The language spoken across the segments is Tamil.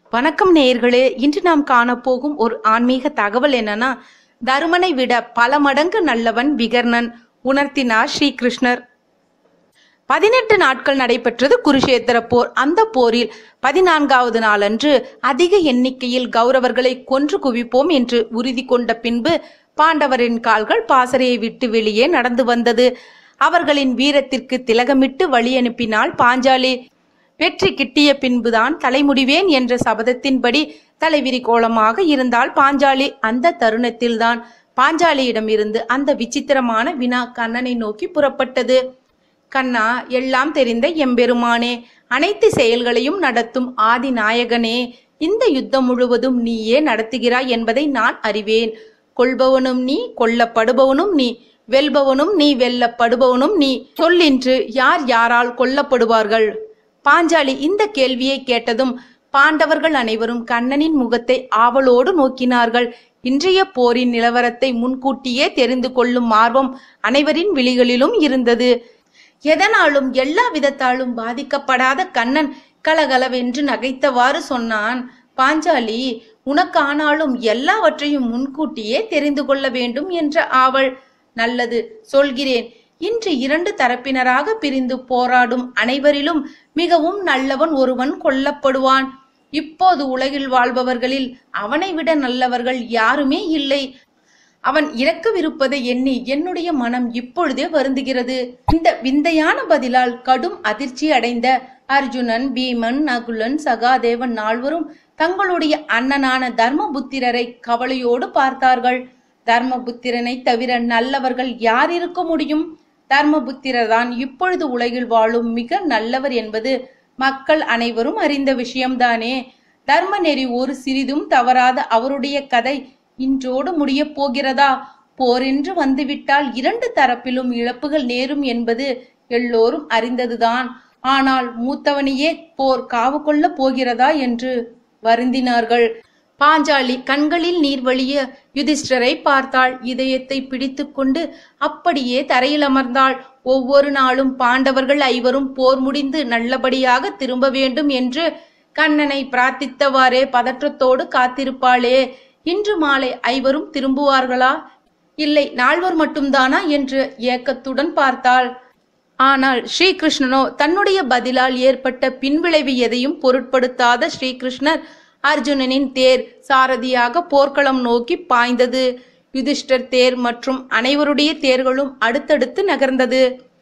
வணக்கம் நேயர்களே இன்று நாம் காணப்போகும் ஒரு ஆன்மீக தகவல் என்னன்னா தருமனை விட பல மடங்கு நல்லவன் விகர்ணன் உணர்த்தினார் ஸ்ரீகிருஷ்ணர் பதினெட்டு நாட்கள் நடைபெற்றது குருஷேத்திர போர் அந்த போரில் பதினான்காவது நாளன்று அதிக எண்ணிக்கையில் கௌரவர்களை கொன்று குவிப்போம் என்று உறுதி கொண்ட பின்பு பாண்டவரின் கால்கள் பாசறையை விட்டு வெளியே நடந்து வந்தது அவர்களின் வீரத்திற்கு திலகமிட்டு வழி அனுப்பினாள் பாஞ்சாலி வெற்றி கிட்டிய பின்புதான் தலைமுடிவேன் என்ற சபதத்தின்படி தலைவிரி கோலமாக இருந்தால் பாஞ்சாலி அந்த தருணத்தில்தான் பாஞ்சாலியிடம் இருந்து அந்த விசித்திரமான வினா கண்ணனை நோக்கி புறப்பட்டது கண்ணா எல்லாம் தெரிந்த எம்பெருமானே அனைத்து செயல்களையும் நடத்தும் ஆதி நாயகனே இந்த யுத்தம் முழுவதும் நீயே நடத்துகிறாய் என்பதை நான் அறிவேன் கொள்பவனும் நீ கொல்லப்படுபவனும் நீ வெல்பவனும் நீ வெல்லப்படுபவனும் நீ சொல்லின்று யார் யாரால் கொல்லப்படுவார்கள் பாஞ்சாலி இந்த கேள்வியை கேட்டதும் பாண்டவர்கள் அனைவரும் கண்ணனின் முகத்தை ஆவலோடு நோக்கினார்கள் இன்றைய போரின் நிலவரத்தை முன்கூட்டியே தெரிந்து கொள்ளும் ஆர்வம் அனைவரின் விழிகளிலும் இருந்தது எதனாலும் எல்லா விதத்தாலும் பாதிக்கப்படாத கண்ணன் கலகலவென்று நகைத்தவாறு சொன்னான் பாஞ்சாலி உனக்கானாலும் எல்லாவற்றையும் முன்கூட்டியே தெரிந்து கொள்ள வேண்டும் என்ற ஆவல் நல்லது சொல்கிறேன் இன்று இரண்டு தரப்பினராக பிரிந்து போராடும் அனைவரிலும் மிகவும் நல்லவன் ஒருவன் கொல்லப்படுவான் இப்போது உலகில் வாழ்பவர்களில் அவனை விட நல்லவர்கள் யாருமே இல்லை அவன் இறக்கவிருப்பதை எண்ணி என்னுடைய மனம் இப்பொழுதே வருந்துகிறது இந்த விந்தையான பதிலால் கடும் அதிர்ச்சி அடைந்த அர்ஜுனன் பீமன் நகுலன் சகாதேவன் நால்வரும் தங்களுடைய அண்ணனான தர்மபுத்திரரை கவலையோடு பார்த்தார்கள் தர்மபுத்திரனை தவிர நல்லவர்கள் யார் இருக்க முடியும் தர்மபுத்திரர் தான் இப்பொழுது உலகில் வாழும் மிக நல்லவர் என்பது மக்கள் அனைவரும் அறிந்த விஷயம்தானே தர்ம நெறி ஒரு சிறிதும் தவறாத அவருடைய கதை இன்றோடு முடியப் போகிறதா போரென்று வந்துவிட்டால் இரண்டு தரப்பிலும் இழப்புகள் நேரும் என்பது எல்லோரும் அறிந்ததுதான் ஆனால் மூத்தவனையே போர் காவு கொள்ளப் போகிறதா என்று வருந்தினார்கள் பாஞ்சாலி கண்களில் நீர் வழிய யுதிஷ்டரை பார்த்தாள் இதயத்தை பிடித்துக்கொண்டு அப்படியே தரையில் அமர்ந்தாள் ஒவ்வொரு நாளும் பாண்டவர்கள் ஐவரும் போர் முடிந்து நல்லபடியாக திரும்ப வேண்டும் என்று கண்ணனை பிரார்த்தித்தவாறே பதற்றத்தோடு காத்திருப்பாளே இன்று மாலை ஐவரும் திரும்புவார்களா இல்லை நால்வர் மட்டும்தானா என்று ஏக்கத்துடன் பார்த்தாள் ஆனால் ஸ்ரீகிருஷ்ணனோ தன்னுடைய பதிலால் ஏற்பட்ட பின்விளைவு எதையும் பொருட்படுத்தாத ஸ்ரீகிருஷ்ணர் அர்ஜுனனின் தேர் சாரதியாக போர்க்களம் நோக்கி பாய்ந்தது யுதிஷ்டர் தேர் மற்றும் அனைவருடைய தேர்களும் அடுத்தடுத்து நகர்ந்தது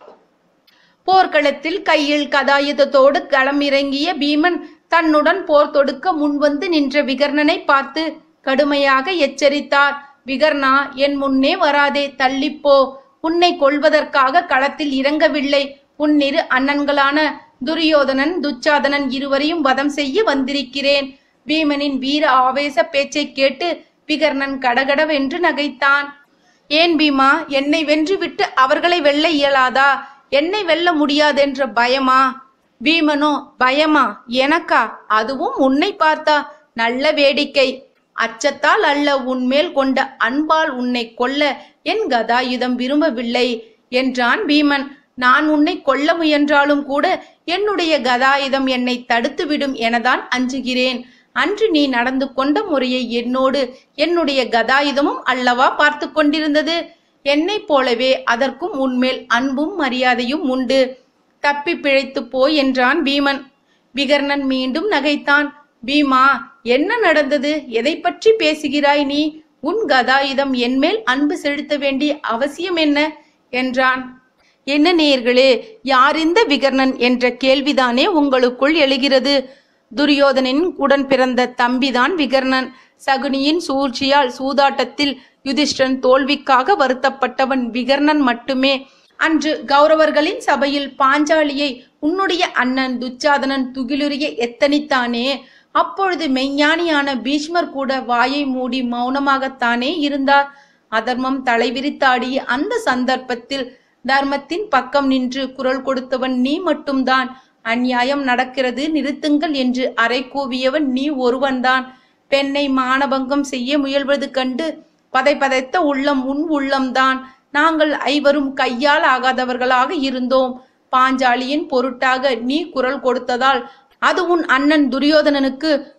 போர்க்களத்தில் கையில் கதாயுதத்தோடு களம் இறங்கிய பீமன் தன்னுடன் போர் தொடுக்க முன்வந்து நின்ற விகர்ணனை பார்த்து கடுமையாக எச்சரித்தார் விகர்ணா என் முன்னே வராதே தள்ளிப்போ உன்னை கொள்வதற்காக களத்தில் இறங்கவில்லை உன்னிரு அண்ணன்களான துரியோதனன் துச்சாதனன் இருவரையும் வதம் செய்ய வந்திருக்கிறேன் பீமனின் வீர ஆவேச பேச்சை கேட்டு விகர்ணன் கடகடவென்று நகைத்தான் ஏன் பீமா என்னை வென்றுவிட்டு அவர்களை வெல்ல இயலாதா என்னை வெல்ல முடியாதென்ற பயமா பீமனோ பயமா எனக்கா அதுவும் உன்னை பார்த்தா நல்ல வேடிக்கை அச்சத்தால் அல்ல உன்மேல் கொண்ட அன்பால் உன்னை கொல்ல என் கதாயுதம் விரும்பவில்லை என்றான் பீமன் நான் உன்னை கொல்ல முயன்றாலும் கூட என்னுடைய கதாயுதம் என்னை தடுத்துவிடும் எனதான் அஞ்சுகிறேன் அன்று நீ நடந்து கொண்ட முறையை என்னோடு என்னுடைய கதாயுதமும் அல்லவா பார்த்து கொண்டிருந்தது என்னைப் போலவே அதற்கும் உன்மேல் அன்பும் மரியாதையும் உண்டு தப்பி பிழைத்து போய் என்றான் பீமன் விகர்ணன் மீண்டும் நகைத்தான் பீமா என்ன நடந்தது எதை பற்றி பேசுகிறாய் நீ உன் கதாயுதம் என்மேல் அன்பு செலுத்த வேண்டிய அவசியம் என்ன என்றான் என்ன நேயர்களே யார் இந்த விகர்ணன் என்ற கேள்விதானே உங்களுக்குள் எழுகிறது துரியோதனின் உடன் பிறந்த தம்பிதான் விகர்ணன் சகுனியின் சூழ்ச்சியால் சூதாட்டத்தில் யுதிஷ்டன் தோல்விக்காக வருத்தப்பட்டவன் விகர்ணன் மட்டுமே அன்று கௌரவர்களின் சபையில் பாஞ்சாலியை உன்னுடைய அண்ணன் துச்சாதனன் துகிலுரிய எத்தனித்தானே அப்பொழுது மெய்ஞானியான பீஷ்மர் கூட வாயை மூடி மௌனமாகத்தானே இருந்தார் அதர்மம் தலைவிரித்தாடிய அந்த சந்தர்ப்பத்தில் தர்மத்தின் பக்கம் நின்று குரல் கொடுத்தவன் நீ மட்டும்தான் அநியாயம் நடக்கிறது நிறுத்துங்கள் என்று அறை கூவியவன் நீ ஒருவன்தான் பெண்ணை மானபங்கம் செய்ய முயல்வது கண்டு பதைபதைத்த உள்ளம் உன் உள்ளம்தான் நாங்கள் ஐவரும் கையால் ஆகாதவர்களாக இருந்தோம் பாஞ்சாலியின் பொருட்டாக நீ குரல் கொடுத்ததால் அது உன் அண்ணன் துரியோதனனுக்கு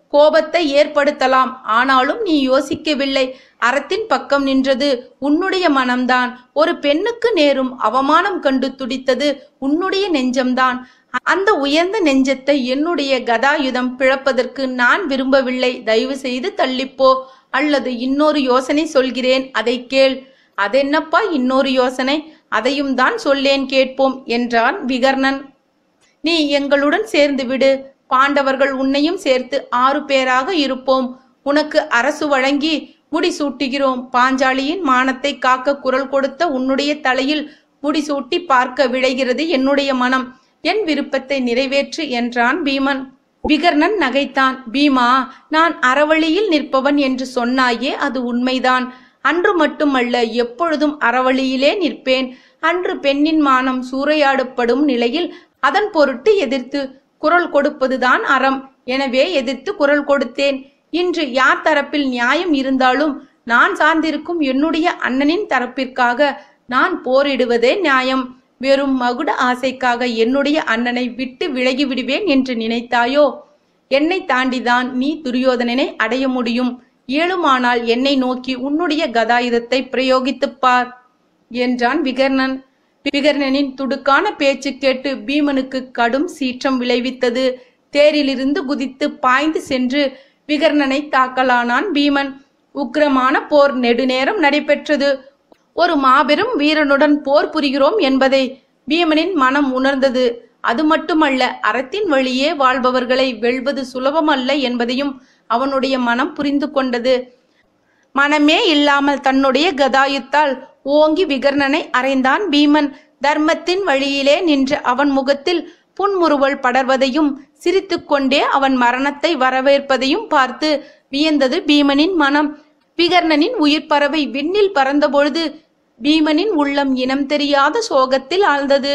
கோபத்தை ஏற்படுத்தலாம் ஆனாலும் நீ யோசிக்கவில்லை அறத்தின் பக்கம் நின்றது உன்னுடைய மனம்தான் ஒரு பெண்ணுக்கு நேரும் அவமானம் கண்டு துடித்தது உன்னுடைய நெஞ்சம்தான் அந்த உயர்ந்த நெஞ்சத்தை என்னுடைய கதாயுதம் பிளப்பதற்கு நான் விரும்பவில்லை தயவு செய்து தள்ளிப்போ அல்லது இன்னொரு யோசனை சொல்கிறேன் அதை கேள் அதென்னப்பா இன்னொரு யோசனை அதையும் தான் சொல்லேன் கேட்போம் என்றான் விகர்ணன் நீ எங்களுடன் சேர்ந்து விடு பாண்டவர்கள் உன்னையும் சேர்த்து ஆறு பேராக இருப்போம் உனக்கு அரசு வழங்கி முடிசூட்டுகிறோம் பாஞ்சாலியின் மானத்தை காக்க குரல் கொடுத்த உன்னுடைய தலையில் முடிசூட்டி பார்க்க விழைகிறது என்னுடைய மனம் என் விருப்பத்தை நிறைவேற்று என்றான் பீமன் விகர்ணன் நகைத்தான் பீமா நான் அறவழியில் நிற்பவன் என்று சொன்னாயே அது உண்மைதான் அன்று மட்டுமல்ல எப்பொழுதும் அறவழியிலே நிற்பேன் அன்று பெண்ணின் மானம் சூறையாடப்படும் நிலையில் அதன் பொருட்டு எதிர்த்து குரல் கொடுப்பதுதான் அறம் எனவே எதிர்த்து குரல் கொடுத்தேன் இன்று யார் தரப்பில் நியாயம் இருந்தாலும் நான் சார்ந்திருக்கும் என்னுடைய அண்ணனின் தரப்பிற்காக நான் போரிடுவதே நியாயம் வெறும் மகுட ஆசைக்காக என்னுடைய அண்ணனை விட்டு விலகி விடுவேன் என்று நினைத்தாயோ என்னை தாண்டிதான் நீ துரியோதனனை அடைய முடியும் இயலுமானால் என்னை நோக்கி உன்னுடைய கதாயுதத்தை பிரயோகித்துப் பார் என்றான் விகர்ணன் விகர்ணனின் துடுக்கான பேச்சு கேட்டு பீமனுக்கு கடும் சீற்றம் விளைவித்தது தேரிலிருந்து குதித்து பாய்ந்து சென்று விகர்ணனை தாக்கலானான் பீமன் உக்கிரமான போர் நெடுநேரம் நடைபெற்றது ஒரு மாபெரும் வீரனுடன் போர் புரிகிறோம் என்பதை பீமனின் மனம் உணர்ந்தது அது மட்டுமல்ல அறத்தின் வழியே வாழ்பவர்களை வெல்வது சுலபமல்ல என்பதையும் அவனுடைய மனம் புரிந்து கொண்டது மனமே இல்லாமல் தன்னுடைய கதாயுத்தால் ஓங்கி விகர்ணனை அறைந்தான் பீமன் தர்மத்தின் வழியிலே நின்ற அவன் முகத்தில் புன்முறுவல் படர்வதையும் சிரித்துக்கொண்டே அவன் மரணத்தை வரவேற்பதையும் பார்த்து வியந்தது பீமனின் மனம் விகர்ணனின் உயிர் பறவை விண்ணில் பறந்தபொழுது பீமனின் உள்ளம் இனம் தெரியாத சோகத்தில் ஆழ்ந்தது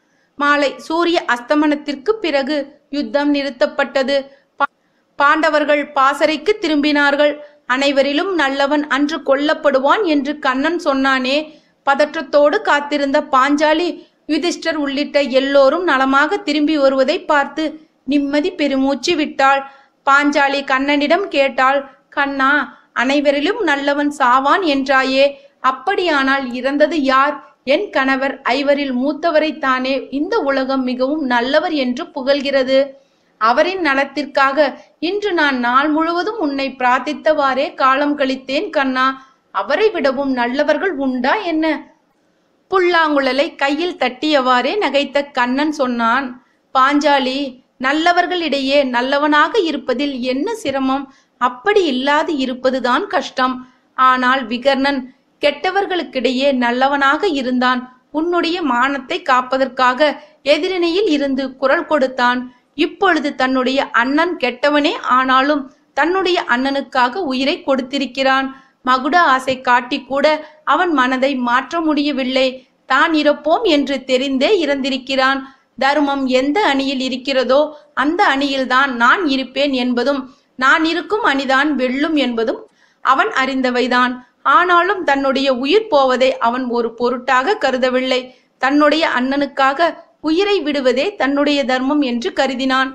மாலை சூரிய அஸ்தமனத்திற்கு பிறகு யுத்தம் நிறுத்தப்பட்டது பா- பாண்டவர்கள் பாசறைக்கு திரும்பினார்கள் அனைவரிலும் நல்லவன் அன்று கொல்லப்படுவான் என்று கண்ணன் சொன்னானே பதற்றத்தோடு காத்திருந்த பாஞ்சாலி யுதிஷ்டர் உள்ளிட்ட எல்லோரும் நலமாக திரும்பி வருவதை பார்த்து நிம்மதி பெருமூச்சு விட்டாள் பாஞ்சாலி கண்ணனிடம் கேட்டாள் கண்ணா அனைவரிலும் நல்லவன் சாவான் என்றாயே அப்படியானால் இறந்தது யார் என் கணவர் ஐவரில் மூத்தவரைத்தானே இந்த உலகம் மிகவும் நல்லவர் என்று புகழ்கிறது அவரின் நலத்திற்காக இன்று நான் நாள் முழுவதும் உன்னை பிரார்த்தித்தவாறே காலம் கழித்தேன் கண்ணா அவரை விடவும் நல்லவர்கள் உண்டா என்ன புல்லாங்குழலை கையில் தட்டியவாறே நகைத்த கண்ணன் சொன்னான் பாஞ்சாலி நல்லவர்களிடையே நல்லவனாக இருப்பதில் என்ன சிரமம் அப்படி இல்லாது இருப்பதுதான் கஷ்டம் ஆனால் விகர்ணன் கெட்டவர்களுக்கிடையே நல்லவனாக இருந்தான் உன்னுடைய மானத்தை காப்பதற்காக எதிரணியில் இருந்து குரல் கொடுத்தான் இப்பொழுது தன்னுடைய அண்ணன் கெட்டவனே ஆனாலும் தன்னுடைய அண்ணனுக்காக உயிரை கொடுத்திருக்கிறான் மகுட ஆசை காட்டி கூட அவன் மனதை மாற்ற முடியவில்லை தான் இறப்போம் என்று தெரிந்தே இறந்திருக்கிறான் தர்மம் எந்த அணியில் இருக்கிறதோ அந்த அணியில்தான் நான் இருப்பேன் என்பதும் நான் இருக்கும் அணிதான் வெல்லும் என்பதும் அவன் அறிந்தவைதான் ஆனாலும் தன்னுடைய உயிர் போவதை அவன் ஒரு பொருட்டாக கருதவில்லை தன்னுடைய அண்ணனுக்காக உயிரை விடுவதே தன்னுடைய தர்மம் என்று கருதினான்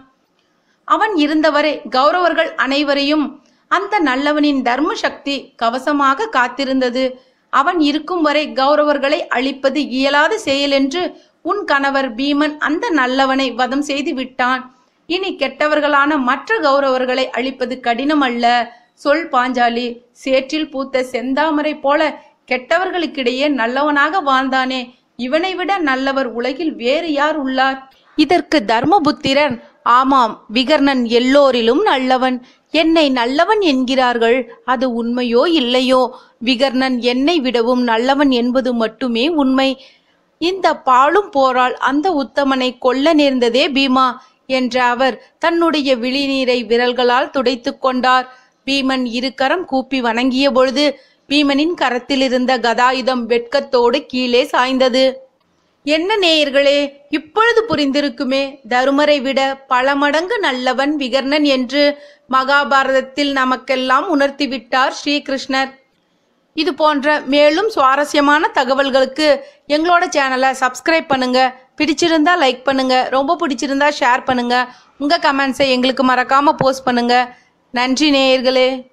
அவன் இருந்தவரை கௌரவர்கள் அனைவரையும் அந்த நல்லவனின் தர்ம சக்தி கவசமாக காத்திருந்தது அவன் இருக்கும் வரை கௌரவர்களை அழிப்பது இயலாத செயல் என்று உன் கணவர் பீமன் அந்த நல்லவனை வதம் செய்து விட்டான் இனி கெட்டவர்களான மற்ற கௌரவர்களை அழிப்பது கடினம் அல்ல சொல் பாஞ்சாலி சேற்றில் பூத்த செந்தாமரை போல கெட்டவர்களுக்கிடையே நல்லவனாக வாழ்ந்தானே இவனை விட நல்லவர் உலகில் வேறு யார் உள்ளார் இதற்கு தர்மபுத்திரன் ஆமாம் விகர்ணன் எல்லோரிலும் நல்லவன் என்னை நல்லவன் என்கிறார்கள் அது உண்மையோ இல்லையோ விகர்ணன் என்னை விடவும் நல்லவன் என்பது மட்டுமே உண்மை இந்த பாழும் போரால் அந்த உத்தமனை கொல்ல நேர்ந்ததே பீமா என்ற அவர் தன்னுடைய விழிநீரை விரல்களால் துடைத்துக் கொண்டார் பீமன் இருகரம் கூப்பி வணங்கிய பொழுது பீமனின் கரத்தில் இருந்த கதாயுதம் வெட்கத்தோடு கீழே சாய்ந்தது என்ன நேயர்களே இப்பொழுது புரிந்திருக்குமே தருமரை விட பல மடங்கு நல்லவன் விகர்ணன் என்று மகாபாரதத்தில் நமக்கெல்லாம் உணர்த்திவிட்டார் ஸ்ரீகிருஷ்ணர் இது போன்ற மேலும் சுவாரஸ்யமான தகவல்களுக்கு எங்களோட சேனலை சப்ஸ்கிரைப் பண்ணுங்க பிடிச்சிருந்தா லைக் பண்ணுங்க ரொம்ப பிடிச்சிருந்தா ஷேர் பண்ணுங்க உங்க கமெண்ட்ஸை எங்களுக்கு மறக்காம போஸ்ட் பண்ணுங்க நன்றி நேயர்களே